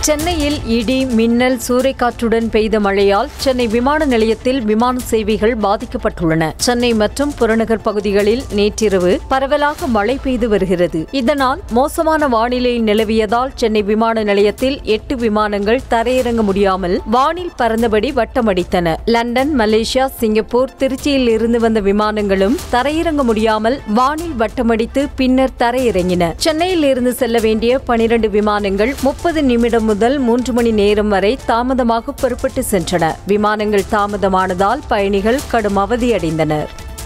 சென்னையில் இடி மின்னல் சூறைக்காற்றுடன் பெய்த மழையால் சென்னை விமான நிலையத்தில் விமான சேவைகள் பாதிக்கப்பட்டுள்ளன சென்னை மற்றும் புறநகர் பகுதிகளில் நேற்றிரவு பரவலாக மழை பெய்து வருகிறது இதனால் மோசமான வானிலை நிலவியதால் சென்னை விமான நிலையத்தில் எட்டு விமானங்கள் தரையிறங்க முடியாமல் வானில் பறந்தபடி வட்டமடித்தன லண்டன் மலேசியா சிங்கப்பூர் திருச்சியில் இருந்து வந்த விமானங்களும் தரையிறங்க முடியாமல் வானில் வட்டமடித்து பின்னர் தரையிறங்கின சென்னையில் இருந்து செல்ல வேண்டிய பனிரண்டு விமானங்கள் முப்பது நிமிடம் முதல் மூன்று மணி நேரம் வரை தாமதமாக புறப்பட்டு சென்றன விமானங்கள் தாமதமானதால் பயணிகள் கடும் அவதியடைந்தனர்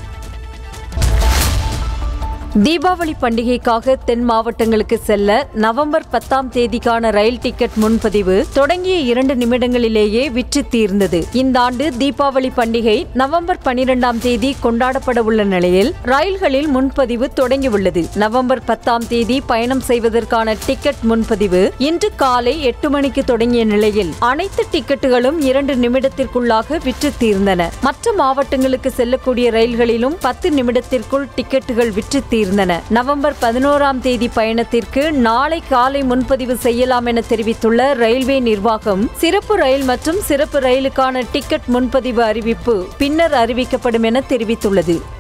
தீபாவளி பண்டிகைக்காக தென் மாவட்டங்களுக்கு செல்ல நவம்பர் பத்தாம் தேதிக்கான ரயில் டிக்கெட் முன்பதிவு தொடங்கிய இரண்டு நிமிடங்களிலேயே விற்று தீர்ந்தது இந்த ஆண்டு தீபாவளி பண்டிகை நவம்பர் பனிரெண்டாம் தேதி கொண்டாடப்பட உள்ள நிலையில் ரயில்களில் முன்பதிவு தொடங்கியுள்ளது நவம்பர் பத்தாம் தேதி பயணம் செய்வதற்கான டிக்கெட் முன்பதிவு இன்று காலை எட்டு மணிக்கு தொடங்கிய நிலையில் அனைத்து டிக்கெட்டுகளும் இரண்டு நிமிடத்திற்குள்ளாக விற்று தீர்ந்தன மற்ற மாவட்டங்களுக்கு செல்லக்கூடிய ரயில்களிலும் பத்து நிமிடத்திற்குள் டிக்கெட்டுகள் விற்று தீர்ந்தன நவம்பர் பதினோராம் தேதி பயணத்திற்கு நாளை காலை முன்பதிவு செய்யலாம் என தெரிவித்துள்ள ரயில்வே நிர்வாகம் சிறப்பு ரயில் மற்றும் சிறப்பு ரயிலுக்கான டிக்கெட் முன்பதிவு அறிவிப்பு பின்னர் அறிவிக்கப்படும் என தெரிவித்துள்ளது